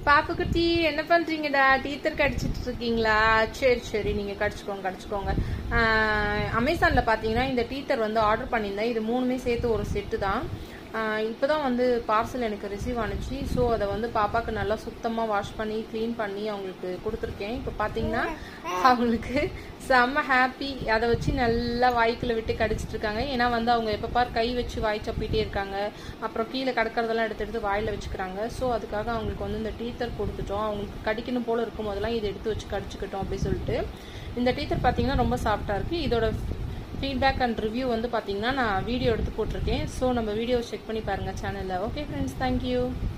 பாப்புக்குட்டி என்ன பண்றீங்கடா டீத்தர் கடிச்சிட்டு இருக்கீங்களா சரி சரி நீங்க கடிச்சுக்கோங்க கடிச்சுக்கோங்க ஆஹ் அமேசான்ல பாத்தீங்கன்னா இந்த டீத்தர் வந்து ஆர்டர் பண்ணியிருந்தேன் இது மூணுமே சேர்த்து ஒரு செட்டு தான் ஆஹ் இப்பதான் வந்து பார்சல் எனக்கு ரிசீவ் ஆனுச்சு ஸோ அதை வந்து பாப்பாக்கு நல்லா சுத்தமாக வாஷ் பண்ணி க்ளீன் பண்ணி அவங்களுக்கு கொடுத்துருக்கேன் இப்போ பார்த்தீங்கன்னா அவங்களுக்கு செம்ம ஹாப்பி அதை வச்சு நல்லா வாய்க்குள்ள விட்டு கடிச்சிட்டு இருக்காங்க ஏன்னா வந்து அவங்க எப்போ பார் கை வச்சு வாய் சப்பிட்டே இருக்காங்க அப்புறம் கீழே கிடக்கிறதெல்லாம் எடுத்து எடுத்து வாயில வச்சுக்கிறாங்க ஸோ அதுக்காக அவங்களுக்கு வந்து இந்த டீத்தர் கொடுத்துட்டோம் அவங்களுக்கு கடிக்கணும் போல இருக்கும் போதெல்லாம் இதை எடுத்து வச்சு கடிச்சுக்கிட்டோம் அப்படி சொல்லிட்டு இந்த டீத்தர் பார்த்தீங்கன்னா ரொம்ப சாஃப்டாக இருக்கு இதோட ஃபீட்பேக் அண்ட் ரிவ்யூ வந்து பார்த்தீங்கன்னா நான் வீடியோ எடுத்து போட்டிருக்கேன் ஸோ நம்ம வீடியோ செக் பண்ணி பாருங்கள் சேனலில் ஓகே ஃப்ரெண்ட்ஸ் தேங்க்யூ